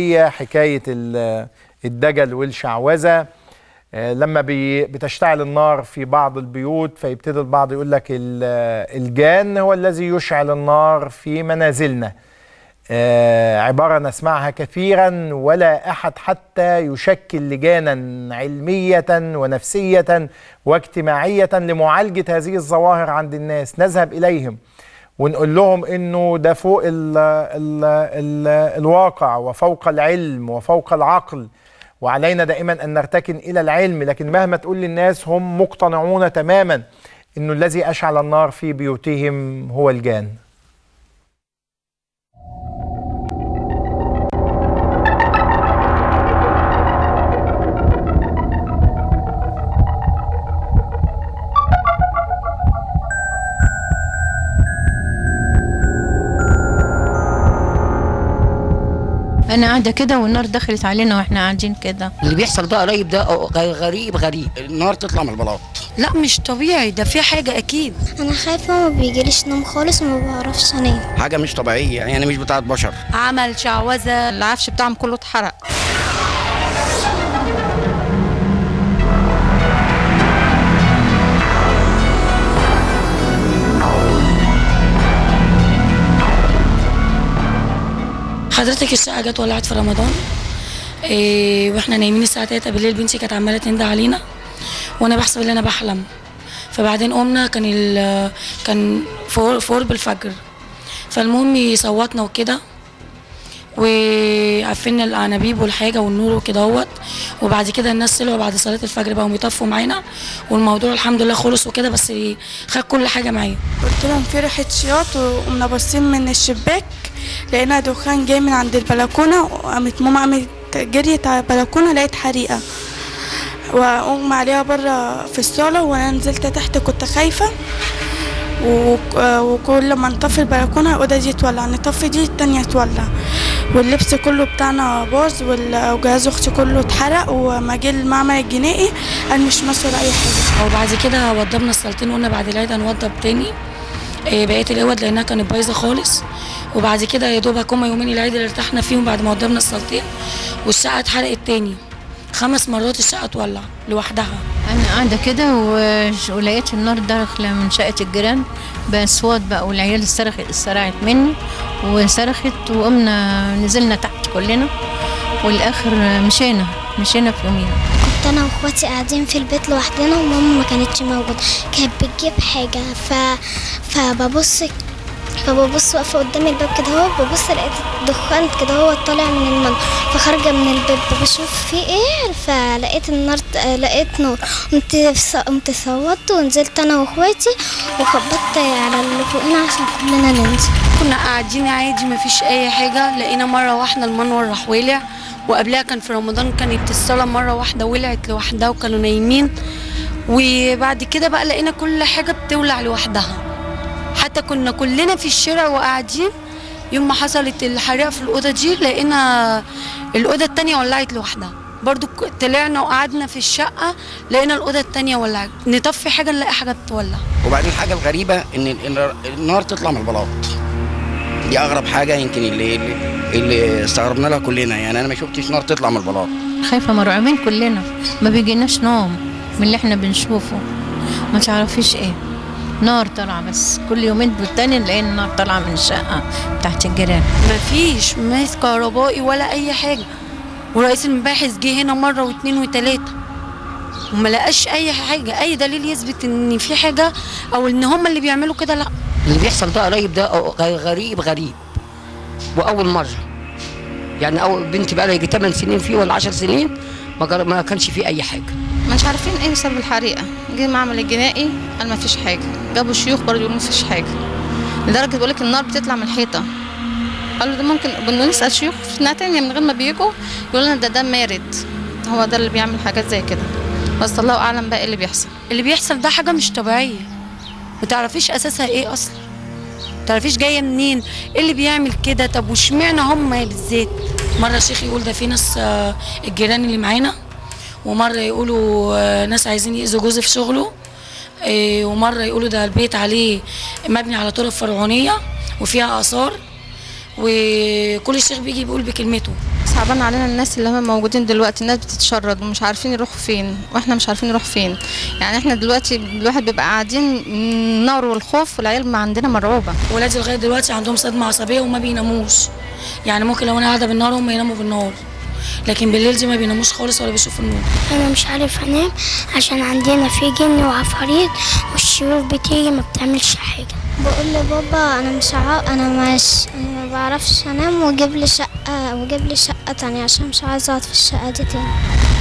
هي حكاية ال- الدجل والشعوذة آه، لما بي- بتشتعل النار في بعض البيوت فيبتدي البعض يقول لك ال- الجان هو الذي يشعل النار في منازلنا آه، عبارة نسمعها كثيرا ولا أحد حتى يشكل لجانا علمية ونفسية واجتماعية لمعالجة هذه الظواهر عند الناس نذهب إليهم ونقول لهم انه ده فوق ال ال ال الواقع وفوق العلم وفوق العقل وعلينا دائما ان نرتكن الى العلم لكن مهما تقول للناس هم مقتنعون تماما انه الذي اشعل النار في بيوتهم هو الجان انا قاعده كده والنار دخلت علينا واحنا قاعدين كده اللي بيحصل ده قريب ده غ- غريب غريب النار تطلع من البلاط لا مش طبيعي ده في حاجة أكيد انا خايفه ما بيجيليش نوم خالص وما بعرفش انام حاجه مش طبيعيه يعني مش بتاعت بشر عمل شعوذة العفش بتاعهم كله اتحرق حضرتك الشقه جت ولعت في رمضان إيه واحنا نايمين الساعه 3 بالليل بنتي كانت عماله تندى علينا وانا بحسب ان انا بحلم فبعدين قمنا كان ال كان فور فور بالفجر فالمهم صوتنا وكده وقفلنا الانابيب والحاجه والنور وكده اهوت وبعد كده الناس طلعوا بعد صلاه الفجر بقوا يطفوا معانا والموضوع الحمد لله خلص وكده بس خد كل حاجه معايا قلت لهم في ريحة شياط وقمنا باصين من الشباك لقينا دخان جاي من عند البلكونة وقامت ماما قامت جريت على البلكونة لقيت حريقة وأغمى عليها بره في الصالة وأنا نزلت تحت كنت خايفة وك- وكل ما نطفي البلكونة الأوضة دي تولع نطفي دي التانية تولع واللبس كله بتاعنا باظ وال- وجهاز أختي كله اتحرق وما جه المعمل الجنائي قال مش مسؤول أي حاجة وبعد كده وضبنا الصالتين وقلنا بعد العيد هنوضب تاني إيه بقيه الاوض لانها كانت بايظه خالص وبعد كده يا دوبك هما يومين العيد اللي ارتحنا فيهم بعد ما وضبنا الصالتين والشقه اتحرقت تاني خمس مرات الشقه تولع لوحدها انا قاعده كده و- ولقيت النار داخله من شقه الجيران باصوات بقى والعيال استرخت استرعت مني وصرخت وقمنا نزلنا تحت كلنا والاخر مشينا مشينا في يوميها كنت انا واخواتي قاعدين في البيت لوحدنا وماما ما كانتش موجوده كانت بتجيب حاجه ف فببص فببص واقفه قدام الباب كده هو ببص لقيت دخان كده هو طالع من المنطقه فخارجه من الباب بشوف في ايه فلقيت النار لقيت نور قمت قمت صوتت ونزلت انا واخواتي وخبطت على اللي فوقنا عشان كلنا ننزل كنا قاعدين عادي مفيش أي حاجة لقينا مرة واحدة المنور راح ولع وقبلها كان في رمضان كانت الصلاة مرة واحدة ولعت لوحدها وكانوا نايمين وبعد كده بقى لقينا كل حاجة بتولع لوحدها حتى كنا كلنا في الشارع وقاعدين يوم ما حصلت الحريقة في الأوضة دي لقينا الأوضة التانية ولعت لوحدها برضو ك- طلعنا وقعدنا في الشقة لقينا الأوضة التانية ولعت نطفي حاجة نلاقي حاجة بتولع وبعدين الحاجه الغريبه ان ال- النار تطلع من البلاط دي اغرب حاجه يمكن اللي اللي, اللي استغربنا لها كلنا يعني انا ما شفتش نار تطلع من البلاط خايفه مرعوبين كلنا ما بيجيناش نوم من اللي احنا بنشوفه ما تعرفيش ايه نار طالعه بس كل يومين والتاني نلاقي النار طالعه من الشقه بتاعت الجيران مفيش ماس كهربائي ولا اي حاجه ورئيس المباحث جه هنا مره واتنين وتلاته وما لقاش اي حاجه اي دليل يثبت ان في حاجه او ان هم اللي بيعملوا كده لا اللي بيحصل ده قريب ده غ- غريب غريب واول مره يعني اول بنتي بقى لها يجي 8 سنين فيه ولا 10 سنين ما جر- ما كانش فيه اي حاجه مش عارفين ايه سبب الحريقه جه المعمل الجنائي قال ما فيش حاجه جابوا شيوخ برضه يقولوا ما فيش حاجه لدرجه بيقول لك النار بتطلع من الحيطه قالوا ده ممكن بنسال شيوخ في ناس تانية من غير ما بيجوا يقولوا لنا ده ده مارد هو ده اللي بيعمل حاجات زي كده بس الله اعلم بقى ايه اللي بيحصل اللي بيحصل ده حاجه مش طبيعيه ما تعرفيش اساسها ايه اصلا ما تعرفيش جايه منين ايه اللي بيعمل كده طب واشمعنى هم بالذات مره شيخ يقول ده في ناس آه، الجيران اللي معانا ومره يقولوا آه، ناس عايزين يأذوا جوزي في شغله آه، ومره يقولوا ده البيت عليه مبني على طرق فرعونيه وفيها اثار وكل شيخ بيجي بيقول بكلمته صعبان علينا الناس اللي هم موجودين دلوقتي الناس بتتشرد ومش عارفين يروحوا فين واحنا مش عارفين نروح فين يعني احنا دلوقتي الواحد بيبقى قاعدين من النار والخوف والعيال ما عندنا مرعوبه ولادي لغايه دلوقتي عندهم صدمه عصبيه وما بيناموش يعني ممكن لو انا قاعده بالنار هم يناموا بالنار لكن بالليل دي ما بيناموش خالص ولا بيشوفوا النور انا مش عارف انام عشان عندنا في جن وعفاريت والشيوخ بتيجي ما بتعملش حاجه بقول لبابا انا مش عا... انا مش انا ما بعرفش انام وجيب لي شقه وجيب لي شقه تانية عشان مش عايزه اقعد في الشقه دي تاني